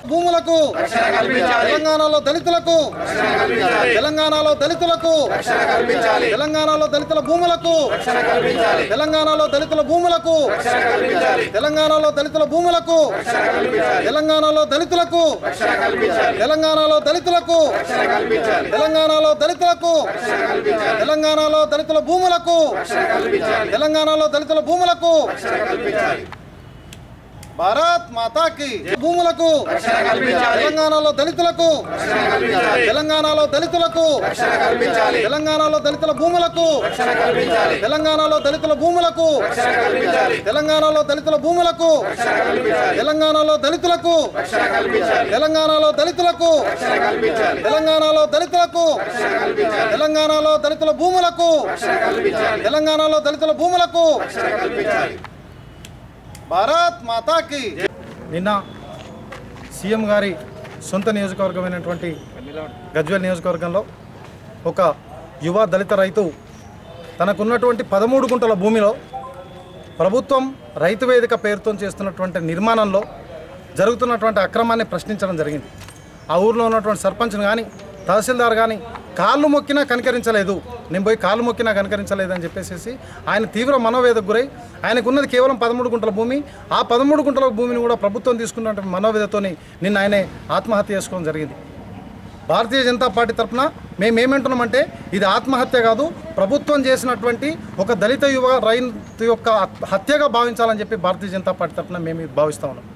భూములకు తెలంగాణలో దళితులకు తెలంగాణలో దళితులకు తెలంగాణలో దళితుల భూములకు తెలంగాణలో దళితుల భూములకు తెలంగాణలో దళితుల భూములకు తెలంగాణలో దళితులకు తెలంగాణలో దళితులకు తెలంగాణలో దళితులకు తెలంగాణలో దళితుల భూములకు తెలంగాణలో దళితుల భూములకు భారత్ మాతాకి భూములకు తెలంగాణలో దళితులకు తెలంగాణలో దళితులకు తెలంగాణలో దళితుల భూములకు తెలంగాణలో దళితుల భూములకు తెలంగాణలో దళితుల భూములకు తెలంగాణలో దళితులకు తెలంగాణలో దళితులకు తెలంగాణలో దళితులకు తెలంగాణలో దళితుల భూములకు తెలంగాణలో దళితుల భూములకు భారత్ మాతాకి నిన్న సీఎం గారి సొంత నియోజకవర్గమైనటువంటి గజ్వేల్ నియోజకవర్గంలో ఒక యువ దళిత రైతు తనకున్నటువంటి పదమూడు గుంటల భూమిలో ప్రభుత్వం రైతు వేదిక పేరుతో చేస్తున్నటువంటి నిర్మాణంలో జరుగుతున్నటువంటి అక్రమాన్ని ప్రశ్నించడం జరిగింది ఆ ఊర్లో ఉన్నటువంటి సర్పంచ్ని కానీ తహసీల్దార్ కానీ కాళ్ళు మొక్కినా కనికరించలేదు నేను పోయి కాళ్ళు మొక్కినా కనికరించలేదు అని చెప్పేసి ఆయన తీవ్ర మనోవేదకు గురై ఆయనకు ఉన్నది కేవలం పదమూడు గుంటల భూమి ఆ పదమూడు గుంటల భూమిని కూడా ప్రభుత్వం తీసుకున్నటువంటి మనోవేదతోని నిన్న ఆయనే ఆత్మహత్య చేసుకోవడం జరిగింది భారతీయ జనతా పార్టీ తరఫున మేము ఏమంటున్నామంటే ఇది ఆత్మహత్య కాదు ప్రభుత్వం చేసినటువంటి ఒక దళిత యువ రైతు యొక్క హత్యగా భావించాలని చెప్పి భారతీయ జనతా పార్టీ తరఫున మేము ఇది భావిస్తా ఉన్నాం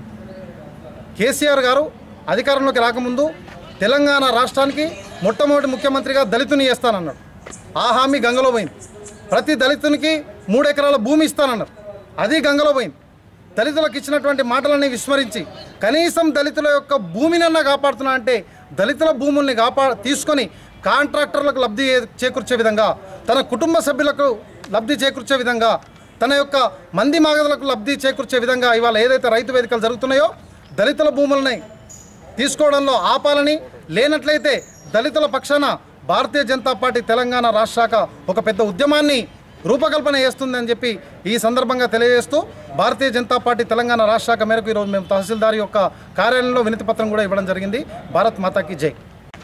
కేసీఆర్ గారు అధికారంలోకి రాకముందు తెలంగాణ రాష్ట్రానికి మొట్టమొదటి ముఖ్యమంత్రిగా దళితుని చేస్తానన్నాడు ఆ హామీ గంగలో పోయింది ప్రతి దళితునికి మూడు ఎకరాల భూమి ఇస్తానన్నారు అది గంగలో పోయింది దళితులకు ఇచ్చినటువంటి మాటలని విస్మరించి కనీసం దళితుల యొక్క భూమినన్నా కాపాడుతున్నా అంటే దళితుల భూముల్ని కాపా తీసుకొని కాంట్రాక్టర్లకు లబ్ధి ఏ- చేకూర్చే విధంగా తన కుటుంబ సభ్యులకు లబ్ధి చేకూర్చే విధంగా తన యొక్క మంది మాగదులకు లబ్ధి చేకూర్చే విధంగా ఇవాళ ఏదైతే రైతు వేదికలు జరుగుతున్నాయో దళితుల భూములని తీసుకోవడంలో ఆపాలని లేనట్లయితే దళితుల పక్షాన భారతీయ జనతా పార్టీ తెలంగాణ రాష్ట్ర శాఖ ఒక పెద్ద ఉద్యమాన్ని రూపకల్పన చేస్తుందని చెప్పి ఈ సందర్భంగా తెలియజేస్తూ భారతీయ జనతా పార్టీ తెలంగాణ రాష్ట్ర శాఖ మేరకు ఈరోజు మేము తహసీల్దార్ యొక్క కార్యాలయంలో వినతి పత్రం కూడా ఇవ్వడం జరిగింది భారత్ మాతాకి జై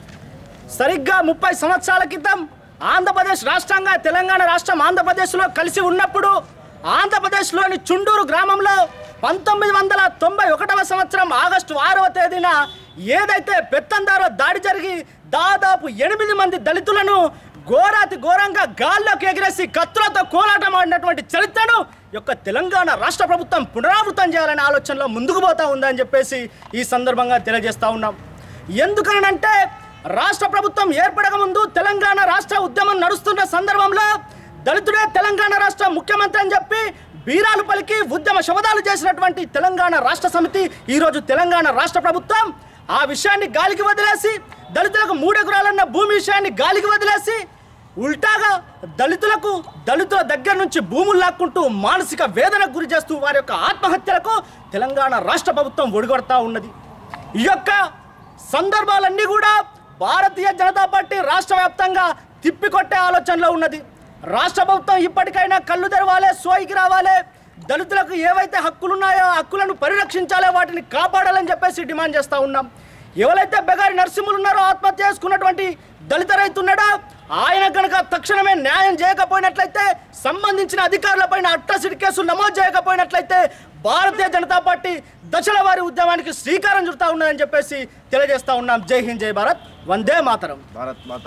సరిగ్గా ముప్పై సంవత్సరాల క్రితం ఆంధ్రప్రదేశ్ రాష్ట్రంగా తెలంగాణ రాష్ట్రం ఆంధ్రప్రదేశ్లో కలిసి ఉన్నప్పుడు ఆంధ్రప్రదేశ్లోని చుండూరు గ్రామంలో పంతొమ్మిది వందల తొంభై ఒకటవ సంవత్సరం ఆగస్టు ఆరవ తేదీన ఏదైతే పెత్తందారో దాడి జరిగి దాదాపు ఎనిమిది మంది దళితులను ఘోరాతి ఘోరంగా గాల్లోకి ఎగిరేసి కత్తులతో కోలాటం ఆడినటువంటి చరిత్రను యొక్క తెలంగాణ రాష్ట్ర ప్రభుత్వం పునరావృతం చేయాలనే ఆలోచనలో ముందుకు పోతా ఉందని చెప్పేసి ఈ సందర్భంగా తెలియజేస్తా ఉన్నాం ఎందుకనంటే రాష్ట్ర ప్రభుత్వం ఏర్పడక ముందు తెలంగాణ రాష్ట్ర ఉద్యమం నడుస్తున్న సందర్భంలో దళితుడే తెలంగాణ రాష్ట్ర ముఖ్యమంత్రి అని చెప్పి బీరాలు పలికి ఉద్యమ శబదాలు చేసినటువంటి తెలంగాణ రాష్ట్ర సమితి ఈరోజు తెలంగాణ రాష్ట్ర ప్రభుత్వం ఆ విషయాన్ని గాలికి వదిలేసి దళితులకు మూడు ఎకరాలన్న భూమి విషయాన్ని గాలికి వదిలేసి ఉల్టాగా దళితులకు దళితుల దగ్గర నుంచి భూములు లాక్కుంటూ మానసిక వేదనకు గురి చేస్తూ వారి యొక్క ఆత్మహత్యలకు తెలంగాణ రాష్ట్ర ప్రభుత్వం ఒడిగొడతా ఉన్నది ఈ యొక్క సందర్భాలన్నీ కూడా భారతీయ జనతా పార్టీ రాష్ట్ర వ్యాప్తంగా తిప్పికొట్టే ఆలోచనలో ఉన్నది రాష్ట్ర ప్రభుత్వం ఇప్పటికైనా కళ్ళు తెరవాలి సోయికి రావాలి దళితులకు ఏవైతే హక్కులు ఉన్నాయో ఆ హక్కులను పరిరక్షించాలో వాటిని కాపాడాలని చెప్పేసి డిమాండ్ చేస్తూ ఉన్నాం ఎవరైతే బెగారి నరసింహులు ఉన్నారో ఆత్మహత్య చేసుకున్నటువంటి దళిత రైతు ఉన్నాడో ఆయన కనుక తక్షణమే న్యాయం చేయకపోయినట్లయితే సంబంధించిన అధికారులపైన అట్రాసిటీ కేసులు నమోదు చేయకపోయినట్లయితే భారతీయ జనతా పార్టీ దశల వారి ఉద్యమానికి శ్రీకారం చుడతా ఉన్నదని చెప్పేసి తెలియజేస్తా ఉన్నాం జై హింద్ జై భారత్ వందే మాతరం భారత్ మాత